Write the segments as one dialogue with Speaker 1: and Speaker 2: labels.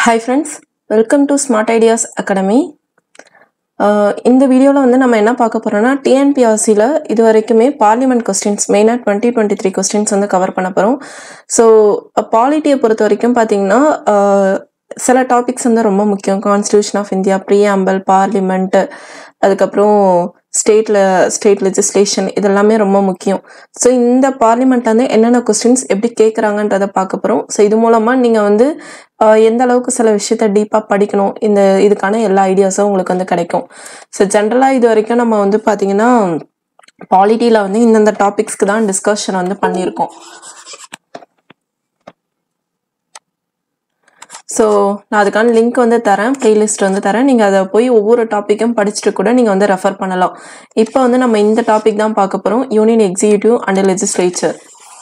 Speaker 1: hi friends welcome to smart ideas academy இந்த வீடியோவில் வந்து நம்ம என்ன பார்க்க போகிறோம்னா டிஎன்பிஆர்சியில் இது வரைக்குமே பார்லிமெண்ட் கொஸ்டின்ஸ் மெயினாக டுவெண்ட்டி டுவெண்ட்டி த்ரீ கொஸ்டின்ஸ் வந்து கவர் பண்ண போகிறோம் ஸோ பாலிட்டியை பொறுத்த வரைக்கும் பார்த்தீங்கன்னா அஹ், சில டாபிக்ஸ் வந்து ரொம்ப முக்கியம் constitution of India preamble parliament அதுக்கப்புறம் ஸ்டேட்ல ஸ்டேட் லெஜிஸ்லேஷன் இதெல்லாமே ரொம்ப முக்கியம் ஸோ இந்த பார்லிமெண்ட்ல வந்து என்னென்ன கொஸ்டின்ஸ் எப்படி கேட்குறாங்கன்றத பார்க்க போகிறோம் ஸோ இது மூலமாக நீங்கள் வந்து ஆஹ், எந்த அளவுக்கு சில விஷயத்த டீப்பாக படிக்கணும் இந்த இதுக்கான எல்லா ஐடியாஸும் உங்களுக்கு வந்து கிடைக்கும் ஸோ ஜென்ரலாக இது வரைக்கும் நம்ம வந்து பார்த்தீங்கன்னா பாலிட்டியில் வந்து இந்தந்த டாபிக்ஸ்க்கு தான் டிஸ்கஷன் வந்து பண்ணியிருக்கோம் ஸோ நான் அதுக்கான லிங்க் வந்து தரேன் ப்ளேலிஸ்ட் வந்து தரேன் நீங்கள் அதை போய் ஒவ்வொரு டாப்பிக்கும் படிச்சுட்டு கூட நீங்கள் வந்து ரெஃபர் பண்ணலாம் இப்போ வந்து நம்ம இந்த டாபிக் தான் பார்க்க போகிறோம் union executive and legislature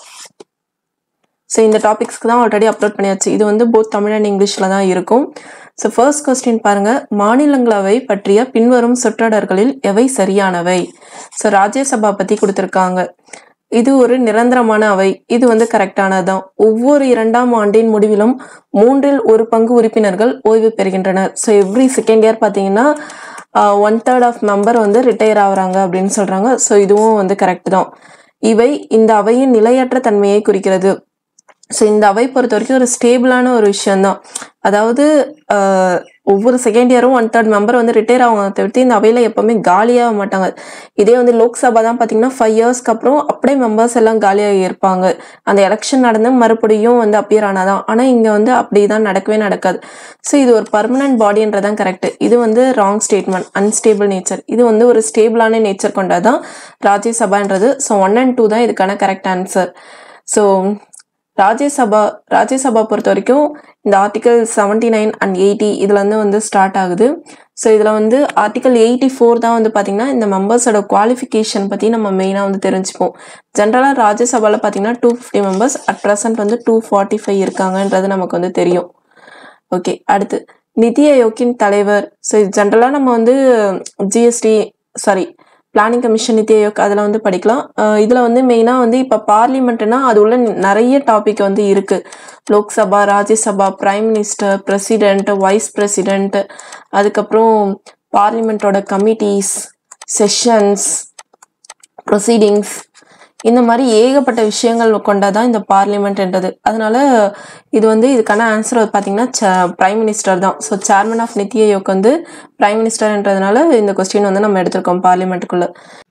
Speaker 1: so இந்த டாபிக்ஸ்க்கு தான் ஆல்ரெடி அப்லோட் பண்ணியாச்சு இது வந்து போத் தமிழ் அண்ட் இங்கிலீஷில் தான் இருக்கும் ஸோ ஃபர்ஸ்ட் கொஸ்டின் பாருங்க மாநிலங்களவை பற்றிய பின்வரும் சொற்றொடர்களில் எவை சரியானவை ஸோ ராஜ்யசபா பற்றி கொடுத்துருக்காங்க இது ஒரு நிரந்தரமான அவை இது வந்து கரெக்டானதுதான் ஒவ்வொரு இரண்டாம் ஆண்டின் முடிவிலும் மூன்றில் ஒரு பங்கு உறுப்பினர்கள் ஓய்வு பெறுகின்றனர் ஸோ எவ்ரி செகண்ட் இயர் பார்த்தீங்கன்னா ஒன் தேர்ட் ஆஃப் மெம்பர் வந்து ரிட்டையர் ஆகுறாங்க அப்படின்னு சொல்றாங்க ஸோ இதுவும் வந்து கரெக்ட் தான் இவை இந்த அவையின் நிலையற்ற தன்மையை குறிக்கிறது ஸோ இந்த அவை பொறுத்த வரைக்கும் ஒரு ஸ்டேபிளான ஒரு விஷயம்தான் அதாவது ஆஹ், ஒவ்வொரு செகண்ட் இயரும் ஒன் தேர்ட் மெம்பர் வந்து ரிட்டையர் ஆகுங்க தவிர்த்து இந்த அவையில் எப்பவுமே காலியாக மாட்டாங்க இதே வந்து லோக்சபா தான் பார்த்தீங்கன்னா ஃபைவ் இயர்ஸ்க்கு அப்புறம் அப்படியே மெம்பர்ஸ் எல்லாம் காலியாக இருப்பாங்க அந்த எலெக்ஷன் நடந்து மறுபடியும் வந்து அப்பியர் ஆனாதான் ஆனால் இங்கே வந்து அப்படி தான் நடக்கவே நடக்காது ஸோ இது ஒரு பர்மனன்ட் பாடின்றதான் கரெக்ட் இது வந்து ராங் ஸ்டேட்மெண்ட் அன்ஸ்டேபிள் நேச்சர் இது வந்து ஒரு ஸ்டேபிளான நேச்சர் கொண்டதான் ராஜ்யசபான்றது ஸோ ஒன் அண்ட் டூ தான் இதுக்கான correct answer so Rajya Sabha Rajya Sabha பொறுத்த வரைக்கும் இந்த article seventy nine and eighty இதுல இருந்து வந்து ஸ்டார்ட் ஆகுது ஸோ இதில் வந்து ஆர்டிகல் எயிட்டி ஃபோர் தான் வந்து பார்த்தீங்கன்னா இந்த மெம்பர்ஸோட குவாலிஃபிகேஷன் பற்றி நம்ம மெயினாக வந்து தெரிஞ்சுப்போம் ஜென்ரலாக ராஜ்யசபாவில் பார்த்தீங்கன்னா two fifty members at present வந்து டூ ஃபார்ட்டி ஃபைவ் இருக்காங்கன்றது நமக்கு வந்து தெரியும் ஓகே அடுத்து நிதி ஆயோக்கின் தலைவர் ஸோ இது ஜென்ரலாக நம்ம வந்து ஜிஎஸ்டி சாரி பிளானிங் கமிஷன் நிதி ஆயோக் அதில் வந்து படிக்கலாம் அஹ் இதுல வந்து மெயினாக வந்து இப்போ பார்லிமெண்ட்னா அது உள்ள நிறைய டாபிக் வந்து இருக்கு Lok Sabha Rajya Sabha prime minister president vice president அதுக்கப்புறம் பார்லிமெண்ட்டோட கமிட்டிஸ் செஷன்ஸ் ப்ரொசீடிங்ஸ் இந்த மாதிரி ஏகப்பட்ட விஷயங்கள் கொண்டதான் இந்த பார்லிமெண்ட்ன்றது அதனால இது வந்து இதுக்கான ஆன்சர் பார்த்தீங்கன்னா பிரைம் மினிஸ்டர் தான் so chairman of NITI Aayog வந்து பிரைம் மினிஸ்டர்ன்றதுனால இந்த கொஸ்டின் வந்து நம்ம எடுத்திருக்கோம் பார்லிமெண்ட்டுக்குள்ள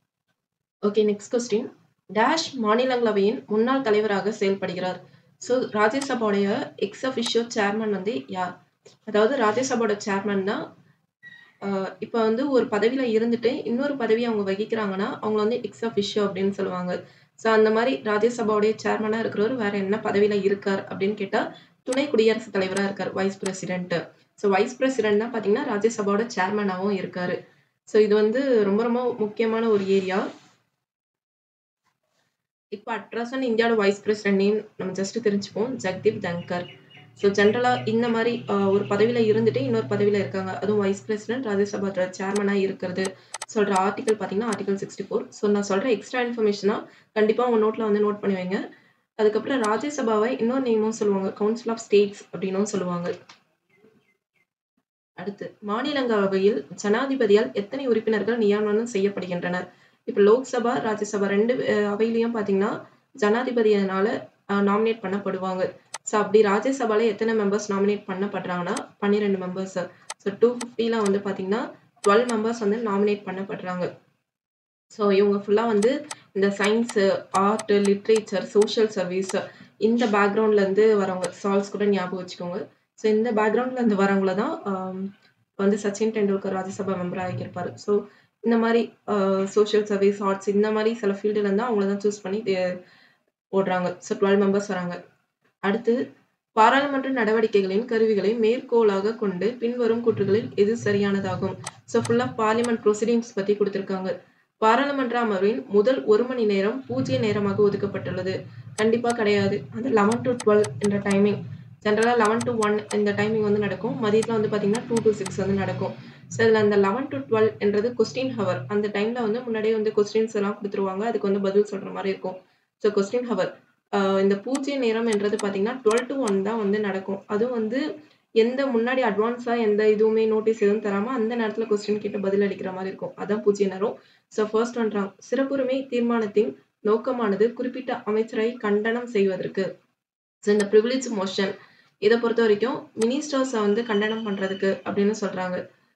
Speaker 2: ஓகே நெக்ஸ்ட் கொஸ்டின் டேஷ் மாநிலங்களவையின் முன்னாள் தலைவராக செயல்படுகிறார் ஸோ ராஜ்யசபாவுடைய எக்ஸ் அஃபிஷியோ சேர்மன் வந்து யார் அதாவது ராஜ்யசபாவோட சேர்மன் தான் இப்போ வந்து ஒரு பதவியில இருந்துட்டு இன்னொரு பதவி அவங்க வகிக்கிறாங்கன்னா அவங்க வந்து எக்ஸ் அஃபிஷியோ அப்படின்னு சொல்லுவாங்க ஸோ அந்த மாதிரி ராஜ்யசபாவுடைய சேர்மனா இருக்கிறவர் வேற என்ன பதவியில இருக்கார் அப்படின்னு கேட்டா துணை குடியரசுத் தலைவரா இருக்கார் vice president so vice president தான் பாத்தீங்கன்னா ராஜ்யசபாவோட சேர்மனாவும் இருக்காரு ஸோ இது வந்து ரொம்ப ரொம்ப முக்கியமான ஒரு ஏரியா இப்போ அட் ப்ரெசன்ட் இந்தியாவோட வைஸ் பிரசிடென்ட் நேம் நம்ம ஜஸ்ட் தெரிஞ்சுப்போம் ஜெகதீப் தங்கர் ஸோ ஜென்ரலாக இந்த மாதிரி ஆஹ், ஒரு பதவியில் இருந்துட்டு இன்னொரு பதவியில் இருக்காங்க அதுவும் வைஸ் பிரசிடென்ட் ராஜ்யசபா சேர்மனாக இருக்கிறது சொல்கிற ஆர்டிகல் பார்த்தீங்கன்னா ஆர்டிகல் சிக்ஸ்டி ஃபோர் ஸோ நான் சொல்கிற எக்ஸ்ட்ரா இன்ஃபர்மேஷனாக கண்டிப்பாக உங்கள் நோட்டில் வந்து நோட் பண்ணி வைங்க அதுக்கப்புறம் ராஜ்யசபாவை இன்னொரு நேமும் சொல்லுவாங்க கவுன்சில் ஆஃப் ஸ்டேட்ஸ் அப்படின்னும் சொல்லுவாங்க அடுத்து மாநிலங்களவையில் ஜனாதிபதியால் எத்தனை உறுப்பினர்கள் நியமனம் செய்யப்படுகின்றனர் இப்போ லோக்சபா ராஜ்யசபா ரெண்டு அஹ், அவையிலையும் பார்த்தீங்கன்னா ஜனாதிபதியினால நாமினேட் பண்ணப்படுவாங்க ஸோ அப்படி ராஜ்யசபால எத்தனை மெம்பர்ஸ் நாமினேட் பண்ணப்படுறாங்கன்னா பன்னிரெண்டு மெம்பர்ஸ் ஸோ டூ ஃபிஃப்டியில் வந்து பார்த்தீங்கன்னா டுவெல் மெம்பர்ஸ் வந்து நாமினேட் பண்ணப்படுறாங்க ஸோ இவங்க ஃபுல்லாக வந்து இந்த science art literature social service இந்த பேக்ரவுண்ட்ல இருந்து வரவங்க சால்ஸ் கூட ஞாபகம் வச்சுக்கோங்க ஸோ இந்த பேக்ரவுண்ட்ல இருந்து வரவங்கள தான் ஆம், வந்து சச்சின் டெண்டுல்கர் ராஜ்யசபா மெம்பர் ஆகியிருப்பாரு ஸோ இந்த மாதிரி சோஷியல் சர்வீஸ் ஆர்ட்ஸ் இந்த மாதிரி சில ஃபீல்டுல இருந்து அவங்கள தான் சூஸ் பண்ணி தே- ஓடுறாங்க ஸோ டுவெல் மெம்பர்ஸ் வராங்க அடுத்து பாராளுமன்ற நடவடிக்கைகளின் கருவிகளை மேற்கோளாக கொண்டு பின்வரும் கூற்றுகளில் எது சரியானதாகும் ஸோ ஃபுல்லாக பார்லிமெண்ட் ப்ரொசீடிங்ஸ் பற்றி கொடுத்துருக்காங்க பாராளுமன்ற அமர்வின் முதல் ஒரு மணி நேரம் பூஜ்ய நேரமாக ஒதுக்கப்பட்டுள்ளது கண்டிப்பாக கிடையாது அது லெவன் டு டுவெல் என்ற டைமிங் ஜென்ரலாக லெவன் டு ஒன் இந்த டைமிங் வந்து நடக்கும் மதியத்தில் வந்து பார்த்தீங்கன்னா டூ டு சிக்ஸ் வந்து நடக்கும் ஸோ இதில் அந்த லெவன் டு டுவெல் என்றது கொஸ்டின் ஹவர் அந்த டைமில் வந்து முன்னாடியே வந்து கொஸ்டின்ஸ் எல்லாம் கொடுத்துருவாங்க அதுக்கு வந்து பதில் சொல்கிற மாதிரி இருக்கும் ஸோ கொஸ்டின் ஹவர் இந்த பூஜ்ய நேரம் என்றது பார்த்தீங்கன்னா டுவெல் டு ஒன் தான் வந்து நடக்கும் அதுவும் வந்து எந்த முன்னாடி அட்வான்ஸா எந்த இதுவுமே நோட்டீஸ் எதுவும் தராம அந்த நேரத்துல கொஸ்டின் கேட்டு பதில் அளிக்கிற மாதிரி இருக்கும் அதான் பூஜ்ய நேரம் ஸோ ஃபர்ஸ்ட் ஒன் ராங் சிறப்புரிமை தீர்மானத்தின் நோக்கமானது குறிப்பிட்ட அமைச்சரை கண்டனம் செய்வதற்கு ஸோ இந்த ப்ரிவிலேஜ் மோஷன் இதை பொறுத்த வரைக்கும் மினிஸ்டர்ஸை வந்து கண்டனம் பண்றதுக்கு அப்படின்னு சொல்றாங்க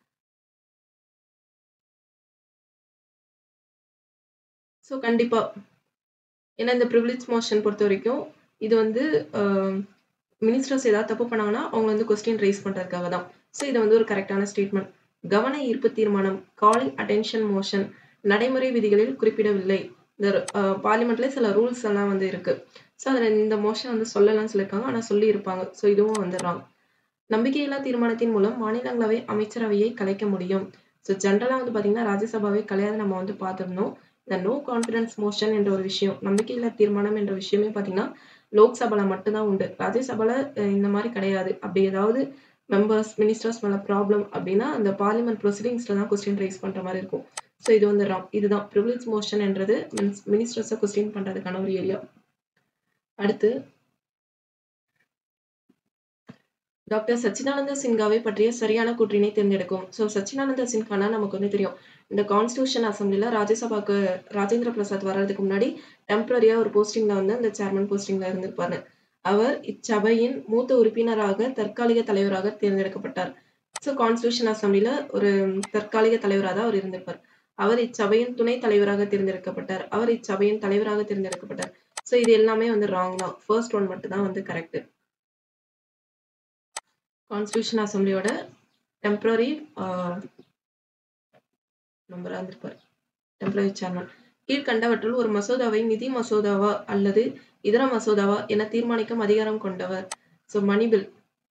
Speaker 2: ஸோ கண்டிப்பா ஏன்னா இந்த ப்ரிவிலேஜ் மோஷன் பொறுத்த வரைக்கும் இது வந்து மினிஸ்டர்ஸ் ஏதாவது தப்பு பண்ணாங்கன்னா அவங்க வந்து கொஸ்டின் ரைஸ் பண்றதுக்காக தான் ஸோ இது வந்து ஒரு கரெக்டான ஸ்டேட்மெண்ட் கவன ஈர்ப்பு தீர்மானம் காலிங் அட்டென்ஷன் மோஷன் நடைமுறை விதிகளில் குறிப்பிடவில்லை இந்த பார்லிமெண்ட்ல சில ரூல்ஸ் எல்லாம் வந்து இருக்கு ஸோ அதில் இந்த மோஷன் வந்து சொல்லலாம்னு சொல்லியிருக்காங்க ஆனால் சொல்லி இருப்பாங்க ஸோ இதுவும் வந்து ராங் நம்பிக்கையில்லா தீர்மானத்தின் மூலம் மாநிலங்களவை அமைச்சரவையை கலைக்க முடியும் ஸோ ஜென்ரலாக வந்து பார்த்தீங்கன்னா ராஜ்யசபாவை கலையாத நம்ம வந்து பார்த்துருந்தோம் இந்த நோ கான்ஃபிடன்ஸ் மோஷன் என்ற ஒரு விஷயம் நம்பிக்கையில்லா தீர்மானம் என்ற விஷயமே பார்த்தீங்கன்னா லோக்சபால மட்டும்தான் உண்டு ராஜ்யசபால இந்த மாதிரி கிடையாது அப்படி ஏதாவது மெம்பர்ஸ் மினிஸ்டர்ஸ் மேல ப்ராப்ளம் அப்படின்னா அந்த பார்லிமெண்ட் ப்ரொசீடிங்ஸ்ல தான் கொஸ்டின் ரைஸ் பண்ற மாதிரி இருக்கும் ஸோ இது வந்து ராங் இதுதான் ப்ரிவிலேஜ் மோஷன் என்றது மினிஸ்டர்ஸை கொஸ்டின் பண்றதுக்கான ஒரு ஏரியா அடுத்து டாக்டர் சச்சிதானந்த சின்ஹாவை பற்றிய சரியான கூற்றினை தேர்ந்தெடுக்கும் ஸோ சச்சிதானந்த சின்ஹானா நமக்கு வந்து தெரியும் இந்த கான்ஸ்டியூஷன் அசம்பிளில ராஜ்யசபாக்கு ராஜேந்திர பிரசாத் வர்றதுக்கு முன்னாடி டெம்பரரியா ஒரு போஸ்டிங்ல வந்து அந்த சேர்மன் போஸ்டிங்ல இருந்திருப்பாரு அவர் இச்சபையின் மூத்த உறுப்பினராக தற்காலிக தலைவராக தேர்ந்தெடுக்கப்பட்டார் ஸோ கான்ஸ்டியூஷன் அசம்பிளில ஒரு தற்காலிக தலைவராக தான் அவர் இருந்திருப்பார் அவர் இச்சபையின் துணை தலைவராக தேர்ந்தெடுக்கப்பட்டார் அவர் இச்சபையின் தலைவராக தேர்ந்தெடுக்கப்பட்டார் ஸோ இது எல்லாமே வந்து ராங் தான் ஃபர்ஸ்ட் ஒன் மட்டும் தான் வந்து கரெக்ட் கான்ஸ்டியூஷன் அசம்பிளியோட டெம்பரரி நம்பரா இருந்திருப்பார் டெம்பரரி சேர்மன் கீழ்கண்டவற்றுள் ஒரு மசோதாவை நிதி மசோதாவா அல்லது இதர மசோதாவா என தீர்மானிக்கும் அதிகாரம் கொண்டவர் ஸோ மணி பில்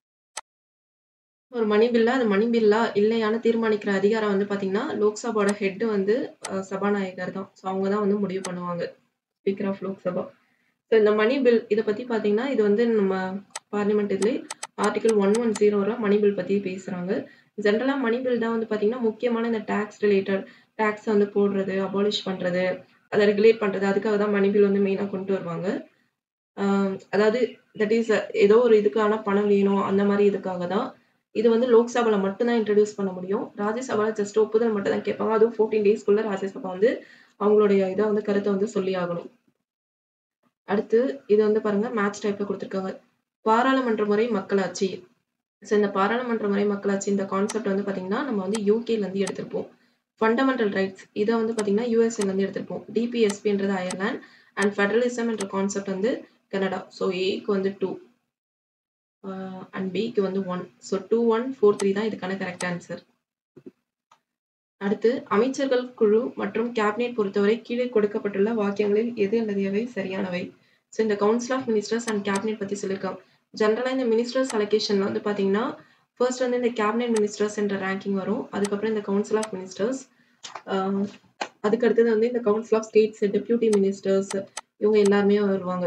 Speaker 2: ஒரு மணி பில்லா அது மணி பில்லா இல்லையான தீர்மானிக்கிற அதிகாரம் வந்து பாத்தீங்கன்னா லோக்சபாவோட ஹெட் வந்து சபாநாயகர் தான் ஸோ அவங்க தான் வந்து முடிவு பண்ணுவாங்க ஸ்பீக்கர் ஆஃப் லோக்சபா ஸோ இந்த மணி பில் இதை பத்தி பாத்தீங்கன்னா இது வந்து நம்ம பார்லிமெண்ட் இதுல ஆர்டிகல் ஒன் ஒன் ஜீரோல மணி பில் பத்தி பேசுறாங்க ஜென்ரலா மணி பில் தான் வந்து பாத்தீங்கன்னா முக்கியமான இந்த டேக்ஸ் ரிலேட்டட் டேக்ஸ் வந்து போடுறது அபாலிஷ் பண்றது அதை ரெகுலேட் பண்றது அதுக்காக தான் மணி பில் வந்து மெயினா கொண்டு வருவாங்க அதாவது தட் இஸ் ஏதோ ஒரு இதுக்கான பணம் வேணும் அந்த மாதிரி இதுக்காக தான் இது வந்து லோக்சபால மட்டும்தான் இன்ட்ரடியூஸ் பண்ண முடியும் ராஜ்யசபால ஜஸ்ட் ஒப்புதல் மட்டும் தான் கேட்பாங்க அதுவும் ஃபோர்டீன் டேஸ்க்குள்ள ராஜ்யசபா வந்து அவங்களுடைய இதை வந்து கருத்தை வந்து சொல்லி ஆகணும் அடுத்து இது வந்து பாருங்க மேட்ச் டைப்ல கொடுத்துருக்காங்க பாராளுமன்ற முறை மக்களாட்சி ஸோ இந்த பாராளுமன்ற முறை மக்களாட்சி இந்த கான்செப்ட் வந்து பாத்தீங்கன்னா நம்ம வந்து யூகேல இருந்து எடுத்திருப்போம் ஃபண்டமெண்டல் ரைட்ஸ் இதை வந்து பாத்தீங்கன்னா யூஎஸ்ஏல இருந்து எடுத்திருப்போம் டிபிஎஸ்பின்றது அயர்லாந்து அண்ட் ஃபெடரலிசம் என்ற கான்செப்ட் வந்து கனடா ஸோ ஏக்கு வந்து டூ அண்ட் பிக்கு வந்து one so two one four three தான் இதுக்கான கரெக்ட் ஆன்சர் அடுத்து அமைச்சர்கள் குழு மற்றும் கேபினெட் பொறுத்தவரை கீழே கொடுக்கப்பட்டுள்ள வாக்கியங்களில் எது அல்லது எவை சரியானவை ஸோ இந்த council of ministers and cabinet பத்தி சொல்லியிருக்காங்க ஜென்ரலாக இந்த மினிஸ்டர்ஸ் அலோகேஷன்ல வந்து பாத்தீங்கன்னா ஃபர்ஸ்ட் வந்து இந்த கேபினெட் மினிஸ்டர்ஸ் என்ற ரேங்கிங் வரும் அதுக்கப்புறம் இந்த கவுன்சில் ஆஃப் மினிஸ்டர்ஸ் அதுக்கு அடுத்தது வந்து இந்த council of states deputy ministers இவங்க எல்லாருமே வருவாங்க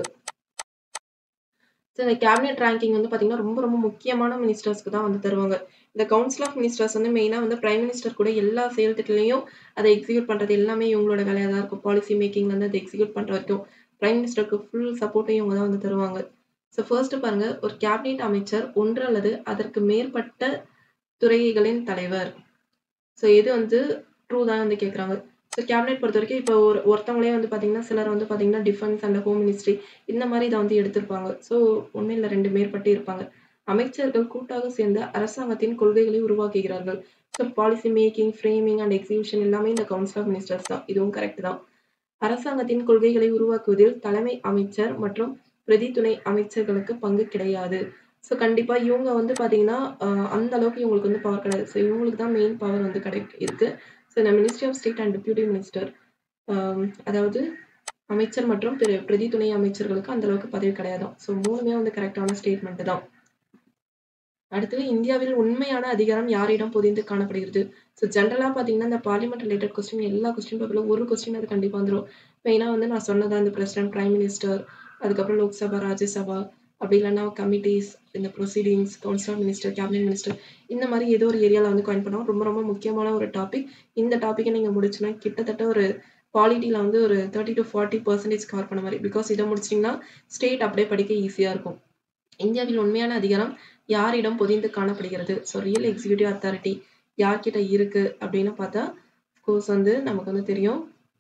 Speaker 2: ஸோ இந்த கேபினெட் ரேங்கிங் வந்து பார்த்தீங்கன்னா ரொம்ப ரொம்ப முக்கியமான மினிஸ்டர்ஸ்க்கு தான் வந்து தருவாங்க இந்த கவுன்சில் ஆஃப் மினிஸ்டர்ஸ் வந்து மெயினாக வந்து பிரைம் மினிஸ்டர் கூட எல்லா செயல் திட்டத்திலையும் அதை எக்ஸிக்யூட் பண்ணுறது எல்லாமே இவங்களோட வேலையாக தான் இருக்கும் பாலிசி மேக்கிங்லேருந்து அதை எக்ஸிக்யூட் பண்ணுற வரைக்கும் பிரைம் மினிஸ்டருக்கு ஃபுல் சப்போர்ட்டையும் இவங்க தான் வந்து தருவாங்க ஸோ ஃபர்ஸ்ட் பாருங்க ஒரு கேபினெட் அமைச்சர் ஒன்று அல்லது அதற்கு மேற்பட்ட துறைகளின் தலைவர் ஸோ இது வந்து ட்ரூ தான் வந்து கேட்குறாங்க ஸோ கேபினெட் பொறுத்த வரைக்கும் இப்போ ஒரு ஒருத்தவங்களே வந்து பார்த்தீங்கன்னா சிலர் வந்து பார்த்தீங்கன்னா டிஃபென்ஸ் அண்ட் ஹோம் மினிஸ்ட்ரி இந்த மாதிரி இதை வந்து எடுத்திருப்பாங்க ஸோ ஒன்றும் இல்லை ரெண்டு மேற்பட்டு இருப்பாங்க அமைச்சர்கள் கூட்டாக சேர்ந்து அரசாங்கத்தின் கொள்கைகளை உருவாக்குகிறார்கள் so policy making framing and execution எல்லாமே இந்த கவுன்சில் ஆஃப் மினிஸ்டர்ஸ் தான் இதுவும் கரெக்ட் தான் அரசாங்கத்தின் கொள்கைகளை உருவாக்குவதில் தலைமை அமைச்சர் மற்றும் பிரதி துணை அமைச்சர்களுக்கு பங்கு கிடையாது ஸோ கண்டிப்பா இவங்க வந்து பாத்தீங்கன்னா அந்த அளவுக்கு இவங்களுக்கு வந்து பவர் கிடையாது ஸோ இவங்களுக்கு தான் மெயின் பவர் வந்து கிடை இருக்கு ஸோ இந்த ministry of state and deputy minister அதாவது அமைச்சர் மற்றும் பிரதி துணை அமைச்சர்களுக்கு அந்த அளவுக்கு பதவி கிடையாது ஸோ மூணுமே வந்து கரெக்டான ஸ்டேட்மெண்ட் தான் அடுத்து இந்தியாவில் உண்மையான அதிகாரம் யாரிடம் பொதிந்து காணப்படுகிறது ஸோ ஜென்ரலாக பார்த்தீங்கன்னா இந்த பார்லிமெண்ட் ரிலேட்டட் கொஸ்டின் எல்லா கொஸ்டின் பேப்பரில் ஒரு கொஸ்டின் அது கண்டிப்பாக வந்துடும் மெயினாக வந்து நான் சொன்னதான் இந்த பிரசிடென்ட் பிரைம் மினிஸ்டர் அதுக்கப்புறம் லோக்சபா ராஜ்யசபா அப்படி இல்லைன்னா கமிட்டிஸ் இந்த proceedings council of minister cabinet minister இந்த மாதிரி ஏதோ ஒரு ஏரியாவில் வந்து காயின் பண்ணுவோம் ரொம்ப ரொம்ப முக்கியமான ஒரு டாபிக் இந்த டாப்பிக்கை நீங்கள் முடிச்சுன்னா கிட்டத்தட்ட ஒரு பாலிட்டியில் வந்து ஒரு thirty to forty percentage cover பண்ண மாதிரி பிகாஸ் இதை முடிச்சிட்டிங்கன்னா ஸ்டேட் அப்படியே படிக்க ஈஸியாக இருக்கும் இந்தியாவில் உண்மையான அதிகாரம் யாரிடம் பொதிந்து காணப்படுகிறது ஸோ ரியல் எக்ஸிக்யூட்டிவ் அத்தாரிட்டி யார்கிட்ட இருக்கு அப்படின்னு பார்த்தா கோர்ஸ் வந்து நமக்கு வந்து தெரியும்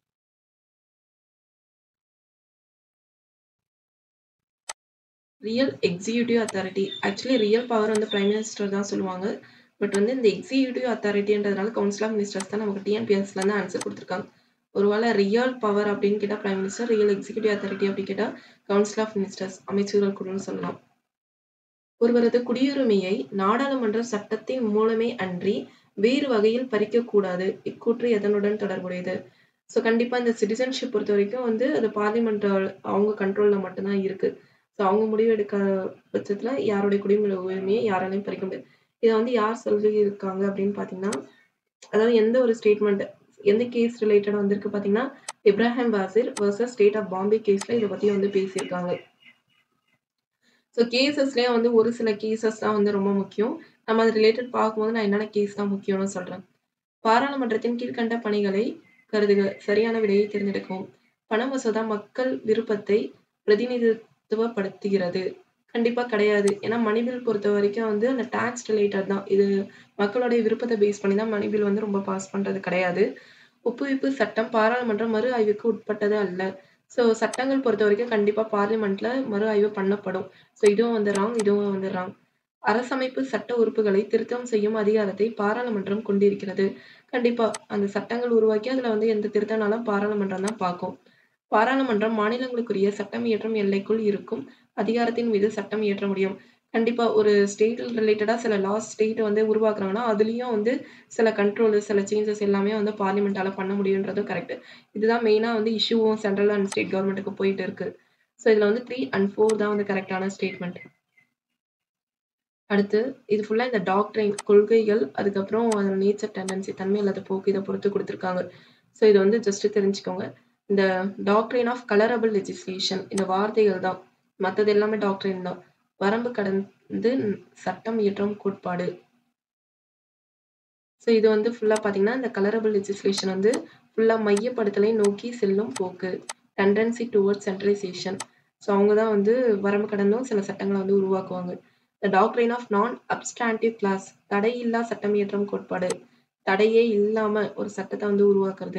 Speaker 2: real executive authority actually real power வந்து பிரைம் மினிஸ்டர் தான் சொல்லுவாங்க பட் வந்து இந்த எக்ஸிக்யூட்டிவ் அத்தாரிட்டின்றதுனால கவுன்சில் ஆஃப் மினிஸ்டர்ஸ் தான் நமக்கு டிஎன்பிஎஸ்ல இருந்து ஆன்சர் கொடுத்துருக்காங்க ஒருவேளை ரியல் பவர் அப்படின்னு கேட்டால் prime minister real executive authority அப்படி கேட்டால் கவுன்சில் ஆஃப் மினிஸ்டர்ஸ் அமைச்சர்கள் குழுன்னு சொல்லலாம் ஒருவரது குடியுரிமையை நாடாளுமன்ற சட்டத்தின் மூலமே அன்றி வேறு வகையில் பறிக்கக்கூடாது இக்கூற்று எதனுடன் தொடர்புடையது ஸோ கண்டிப்பாக இந்த சிட்டிசன்ஷிப் பொறுத்த வரைக்கும் வந்து அது பார்லிமெண்ட் அவங்க கண்ட்ரோலில் மட்டும்தான் இருக்கு ஸோ அவங்க முடிவு எடுக்க பட்சத்தில் யாருடைய குடியுரிமை உரிமையை யாராலையும் பறிக்க முடியாது இதை வந்து யார் சொல்லி இருக்காங்க அப்படின்னு பார்த்தீங்கன்னா அதாவது எந்த ஒரு ஸ்டேட்மெண்ட் எந்த கேஸ் ரிலேட்டட் வந்திருக்கு பார்த்தீங்கன்னா Ibrahim Wazir versus state of Bombay கேஸில் இதை பற்றி வந்து பேசியிருக்காங்க ஸோ கேசஸ்லேயே வந்து ஒரு சில கேசஸ் தான் வந்து ரொம்ப முக்கியம் நம்ம அது ரிலேட்டட் பார்க்கும்போது நான் என்னென்ன கேஸ் தான் முக்கியம்னு சொல்கிறேன் பாராளுமன்றத்தின் கீழ்கண்ட பணிகளை கருதுக சரியான விடையை தேர்ந்தெடுக்கவும் பண மசோதா மக்கள் விருப்பத்தை பிரதிநிதித்துவப்படுத்துகிறது கண்டிப்பாக கிடையாது ஏன்னா மணிபில் பொறுத்த வரைக்கும் வந்து அந்த டேக்ஸ் ரிலேட்டட் தான் இது மக்களுடைய விருப்பத்தை பேஸ் பண்ணி தான் மணிபில் வந்து ரொம்ப பாஸ் பண்ணுறது கிடையாது ஒப்புவிப்பு சட்டம் பாராளுமன்ற மறு ஆய்வுக்கு உட்பட்டது அல்ல ஸோ சட்டங்கள் பொறுத்த வரைக்கும் கண்டிப்பாக பார்லிமெண்ட்ல மறு ஆய்வு பண்ணப்படும் ஸோ இதுவும் வந்து ராங் இதுவும் வந்து ராங் அரசமைப்பு சட்ட உறுப்புகளை திருத்தம் செய்யும் அதிகாரத்தை பாராளுமன்றம் கொண்டிருக்கிறது கண்டிப்பா அந்த சட்டங்கள் உருவாக்கி அதுல வந்து எந்த திருத்தனாலும் பாராளுமன்றம் தான் பார்க்கும் பாராளுமன்றம் மாநிலங்களுக்குரிய சட்டம் இயற்றும் எல்லைக்குள் இருக்கும் அதிகாரத்தின் மீது சட்டம் இயற்ற முடியும் கண்டிப்பா ஒரு ஸ்டேட் ரிலேட்டடா சில லாஸ் ஸ்டேட் வந்து உருவாக்குறாங்கன்னா அதுலயும் வந்து சில கண்ட்ரோல் சில சேஞ்சஸ் எல்லாமே வந்து பார்லிமெண்டால பண்ண முடியுன்றதும் கரெக்ட் இதுதான் மெயினா வந்து இஷ்யூவும் சென்ட்ரல் அண்ட் ஸ்டேட் கவர்மெண்ட்டுக்கு போயிட்டு இருக்கு ஸோ இதுல வந்து த்ரீ அண்ட் ஃபோர் தான் வந்து கரெக்டான ஸ்டேட்மெண்ட் அடுத்து இது ஃபுல்லா இந்த டாக்டரின் கொள்கைகள் அதுக்கப்புறம் அதோட நேச்சர் டெண்டன்சி தன்மை இல்லாத போக்கு இதை பொறுத்து கொடுத்துருக்காங்க ஸோ இது வந்து ஜஸ்ட் தெரிஞ்சுக்கோங்க இந்த டாக்டரின் ஆஃப் கலரபிள் லெஜிஸ்லேஷன் இந்த வார்த்தைகள் தான் மற்றது எல்லாமே டாக்டரின் தான் வரம்பு கடந்து சட்டம் இயற்றும் கோட்பாடு ஸோ இது வந்து ஃபுல்லாக பார்த்தீங்கன்னா இந்த கலரபிள் லெஜிஸ்லேஷன் வந்து ஃபுல்லாக மையப்படுத்தலை நோக்கி செல்லும் போக்கு டெண்டன்சி டுவர்ட் சென்ட்ரலைசேஷன் ஸோ அவங்க தான் வந்து வரம்பு கடந்தும் சில சட்டங்களை வந்து உருவாக்குவாங்க த டாக்டரின் ஆஃப் நான் அப்ஸ்டாண்டிவ் கிளாஸ் தடையில்லா சட்டம் இயற்றும் கோட்பாடு தடையே இல்லாம ஒரு சட்டத்தை வந்து உருவாக்குறது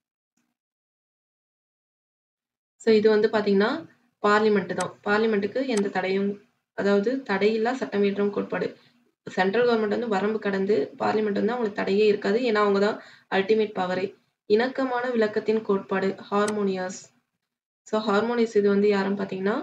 Speaker 2: ஸோ இது வந்து பாத்தீங்கன்னா பார்லிமெண்ட் தான் பார்லிமெண்ட்டுக்கு எந்த தடையும் அதாவது தடையில்லா சட்டம் இயற்றும் கோட்பாடு சென்ட்ரல் கவர்மெண்ட் வந்து வரம்பு கடந்து பார்லிமெண்ட் வந்து அவங்களுக்கு தடையே இருக்காது ஏன்னா அவங்க தான் அல்டிமேட் பவரே இணக்கமான விளக்கத்தின் கோட்பாடு ஹார்மோனியஸ் ஸோ ஹார்மோனியஸ் இது வந்து யாருன்னு பார்த்தீங்கன்னா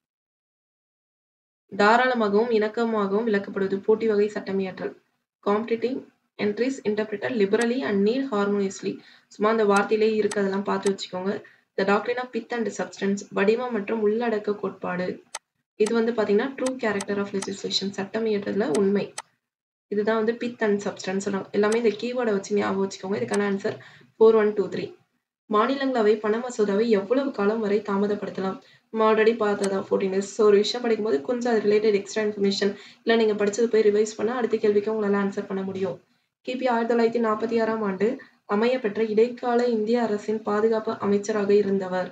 Speaker 2: தாராளமாகவும் இணக்கமாகவும் விளக்கப்படுவது போட்டி வகை சட்டமியற்றல் competing entries interpreter liberally and neat harmoniously சும்மா அந்த வார்த்தையிலே இருக்கு அதெல்லாம் பார்த்து வச்சுக்கோங்க த டாக்டரின் ஆஃப் பித் அண்ட் சப்ஸ்டன்ஸ் வடிவம் மற்றும் உள்ளடக்க கோட்பாடு இது வந்து பார்த்தீங்கன்னா ட்ரூ கேரக்டர் ஆஃப் லெஜிஸ்லேஷன் சட்டம் இயற்றதுல உண்மை இதுதான் வந்து பித் அண்ட் சப்ஸ்டன்ஸ் சொல்லுவாங்க எல்லாமே இந்த கீவேர்டை வச்சு ஞாபகம் வச்சுக்கோங்க இதுக்கான answer four one two three மாநிலங்களவை பண மசோதாவை எவ்வளவு காலம் வரை தாமதப்படுத்தலாம் நம்ம ஆல்ரெடி பார்த்ததா ஃபோர்டீன் டேஸ் ஸோ ஒரு விஷயம் படிக்கும்போது கொஞ்சம் அது ரிலேட்டட் எக்ஸ்ட்ரா இன்ஃபர்மேஷன் இல்லை நீங்கள் படிச்சது போய் ரிவைஸ் பண்ணால் அடுத்த கேள்விக்கு உங்களால் ஆன்சர் பண்ண முடியும் கிபி ஆயிரத்தி தொள்ளாயிரத்தி நாற்பத்தி ஆறாம் ஆண்டு அமைய பெற்ற இடைக்கால இந்திய அரசின் பாதுகாப்பு அமைச்சராக இருந்தவர்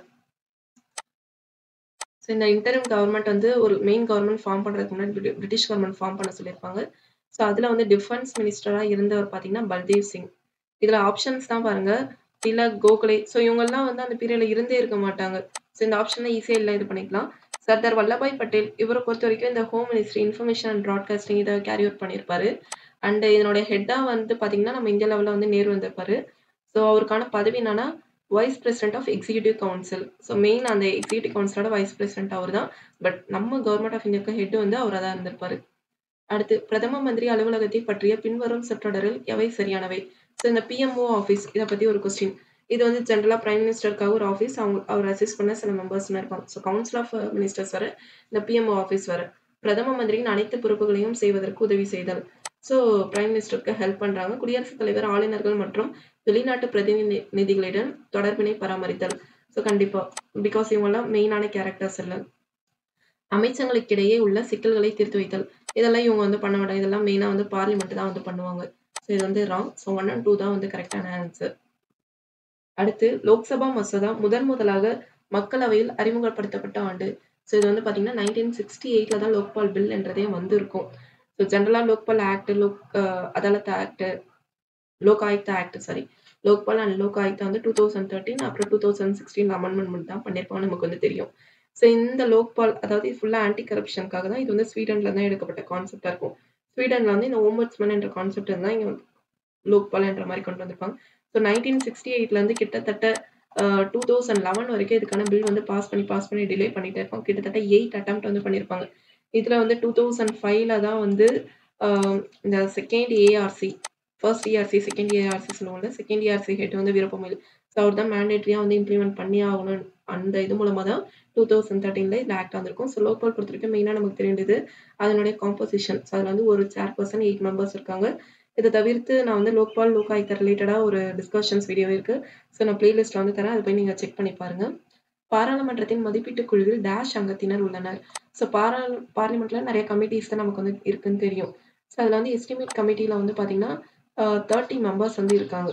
Speaker 2: ஸோ இந்த இன்டர்ம் கவர்மெண்ட் வந்து ஒரு மெயின் கவர்மெண்ட் ஃபார்ம் பண்ணுறதுக்கு முன்னாடி பிரிட்டிஷ் கவர்மெண்ட் ஃபார்ம் பண்ண சொல்லியிருப்பாங்க ஸோ அதில் வந்து டிஃபென்ஸ் மினிஸ்டராக இருந்தவர் பார்த்தீங்கன்னா பல்தேவ் சிங் இதில் ஆப்ஷன்ஸ் தான் பாருங்க திலக் கோகலே ஸோ இவங்கெல்லாம் வந்து அந்த பீரியட்ல இருந்தே இருக்க மாட்டாங்க ஸோ இந்த ஆப்ஷன்ல ஈஸியாக இல்லை இது பண்ணிக்கலாம் சர்தார் வல்லபாய் பட்டேல் இவரை பொறுத்த வரைக்கும் இந்த home ministry information and broadcasting இதை கேரி அவுட் பண்ணியிருப்பாரு அண்ட் இதனுடைய ஹெட்டாக வந்து பார்த்தீங்கன்னா நம்ம இந்தியா லெவலில் வந்து நேரு வந்திருப்பாரு ஸோ அவருக்கான பதவி என்னன்னா vice president of executive council so main அந்த எக்ஸிகியூட்டிவ் கவுன்சிலோட வைஸ் பிரசிடென்ட் அவர் தான் பட் நம்ம கவர்மெண்ட் ஆஃப் இந்தியாவுக்கு ஹெட் வந்து அவராக தான் இருந்திருப்பாரு அடுத்து பிரதம மந்திரி அலுவலகத்தை பற்றிய பின்வரும் சொற்றொடரில் எவை சரியானவை ஸோ இந்த பிஎம்ஓ ஆஃபீஸ் இதை பற்றி ஒரு கொஸ்டின் இது வந்து ஜென்ரலாக பிரைம் மினிஸ்டருக்காக ஒரு ஆஃபீஸ் அவங்க அவர் அசிஸ்ட் பண்ண சில மெம்பர்ஸ்னு இருப்பாங்க ஸோ கவுன்சில் ஆஃப் மினிஸ்டர்ஸ் வர இந்த பிஎம்ஓ ஆஃபீஸ் வர பிரதம மந்திரியின் அனைத்து பொறுப்புகளையும் செய்வதற்கு உதவி செய்தல் ஸோ பிரைம் மினிஸ்டருக்கு ஹெல்ப் பண்ணுறாங்க குடியரசுத் தலைவர் ஆளுநர்கள் மற்றும் வெளிநாட்டு பிரதிநிதிகளிடம் தொடர்பினை பராமரித்தல் ஸோ கண்டிப்பாக பிகாஸ் இவங்கெல்லாம் மெயினான கேரக்டர்ஸ் இல்லை அமைச்சங்களுக்கிடையே உள்ள சிக்கல்களை தீர்த்து வைத்தல் இதெல்லாம் இவங்க வந்து பண்ண மாட்டாங்க இதெல்லாம் மெயினாக வந்து பார்லிமெண்ட் தான் வந்து பண்ணுவாங்க ஸோ இது வந்து wrong so one and two தான் வந்து கரெக்டான ஆன்சர் அடுத்து லோக்சபா மசோதா முதன் முதலாக மக்களவையில் அறிமுகப்படுத்தப்பட்ட ஆண்டு ஸோ இது வந்து பார்த்தீங்கன்னா நைன்டீன் சிக்ஸ்டி எயிட்ல தான் லோக்பால் பில் என்றதே வந்திருக்கும் ஸோ ஜென்ரலாக Lokpal act Lok Adalat act Lok Ayukta act sorry Lokpal and Lok Ayukta வந்து டூ தௌசண்ட் தேர்ட்டின் அப்புறம் டூ தௌசண்ட் சிக்ஸ்டீன் அமெண்ட்மெண்ட் மட்டும் தான் பண்ணியிருப்பாங்க நமக்கு வந்து தெரியும் ஸோ இந்த லோக்பால் அதாவது ஃபுல்லாக ஆன்டி கரப்ஷனுக்காக தான் இது வந்து ஸ்வீடனில் தான் எடுக்கப்பட்ட கான்செப்டாக இருக்கும் ஸ்வீடனில் வந்து இந்த ஓம்பட்ஸ்மன் என்ற கான்செப்ட் தான் இங்கே வந்து லோக்பால் என்ற மாதிரி கொண்டு வந்திருப்பாங்க ஸோ நைன்டீன் சிக்ஸ்டி எயிட்லேருந்து கிட்டத்தட்ட டூ தௌசண்ட் லெவன் வரைக்கும் இதுக்கான பில் வந்து பாஸ் பண்ணி பாஸ் பண்ணி டிலே பண்ணிட்டே இருப்பாங்க கிட்டத்தட்ட எயிட் அட்டம் வந்து பண்ணியிருப்பாங்க இதில் வந்து டூ தௌசண்ட் ஃபைவ்ல தான் வந்து இந்த second ARC first ARC second ARC சொல்லுவாங்க செகண்ட் ஏஆர்சி ஹெட் வந்து விருப்பமில் ஸோ அவர் தான் மேண்டேட்ரியாக வந்து இம்ப்ளிமெண்ட் பண்ணி ஆகணும் அந்த இது மூலமாக தான் டூ தௌசண்ட் தேர்ட்டீனில் இதில் ஆக்ட் வந்திருக்கும் ஸோ லோக்கல் பொறுத்த வரைக்கும் மெயினாக நமக்கு தெரியுது அதனுடைய காம்போசிஷன் ஸோ அதில் வந்து ஒரு சேர் பர்சன் எயிட் மெம்பர்ஸ் இருக்காங்க இதை தவிர்த்து நான் வந்து லோக்பால் லோகாயுக்தா ரிலேட்டடாக ஒரு டிஸ்கஷன்ஸ் வீடியோ இருக்குது ஸோ நான் பிளேலிஸ்ட்டில் வந்து தரேன் அதை போய் நீங்கள் செக் பண்ணி பாருங்கள் பாராளுமன்றத்தின் மதிப்பீட்டு குழுவில் டேஷ் அங்கத்தினர் உள்ளனர் ஸோ பாரா பார்லிமெண்ட்டில் நிறைய கமிட்டிஸ் தான் நமக்கு வந்து இருக்குன்னு தெரியும் ஸோ அதில் வந்து எஸ்டிமேட் கமிட்டியில் வந்து பார்த்தீங்கன்னா தேர்ட்டி மெம்பர்ஸ் வந்து இருக்காங்க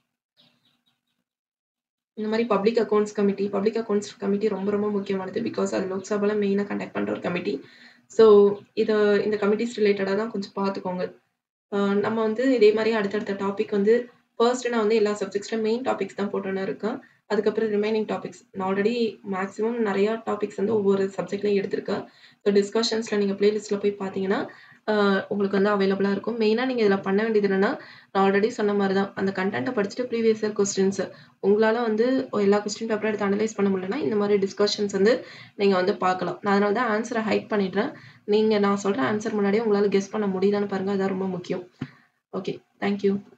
Speaker 2: இந்த மாதிரி public accounts committee public accounts committee ரொம்ப ரொம்ப முக்கியமானது பிகாஸ் அது லோக்சபாவில் மெயினாக கண்டக்ட் பண்ணுற ஒரு கமிட்டி ஸோ இதை இந்த கமிட்டிஸ் ரிலேட்டடாக தான் கொஞ்சம் பார்த்துக்கோங்க நம்ம வந்து இதே மாதிரி அடுத்தடுத்த டாபிக் வந்து ஃபர்ஸ்ட் நான் வந்து எல்லா சப்ஜெக்ட்ஸில் மெயின் டாபிக்ஸ் தான் போட்டுன்னு இருக்கேன் அதுக்கப்புறம் ரிமைனிங் டாபிக்ஸ் நான் ஆல்ரெடி மேக்ஸிமம் நிறையா டாபிக்ஸ் வந்து ஒவ்வொரு சப்ஜெக்ட்லையும் எடுத்திருக்கேன் ஸோ டிஸ்கஷன்ஸில் நீங்கள் ப்ளேலிஸ்ட்டில் போய் பார்த்தீங்கன்னா உங்களுக்கு வந்து அவைலபிளாக இருக்கும் மெயினாக நீங்கள் இதில் பண்ண வேண்டியது என்னென்னா நான் ஆல்ரெடி சொன்ன மாதிரி தான் அந்த கண்டென்ட்டை படிச்சுட்டு ப்ரீவியஸ் இயர் கொஸ்டின்ஸ் உங்களால் வந்து எல்லா கொஸ்டின் பேப்பரும் எடுத்து அனலைஸ் பண்ண முடியலன்னா இந்த மாதிரி டிஸ்கஷன்ஸ் வந்து நீங்கள் வந்து பார்க்கலாம் நான் அதனால தான் ஆன்சரை ஹைட் பண்ணிடுறேன் நீங்கள் நான் சொல்கிற ஆன்சர் முன்னாடியே உங்களால் கெஸ் பண்ண முடியுதான்னு பாருங்கள் அதான் ரொம்ப முக்கியம் ஓகே தேங்க்யூ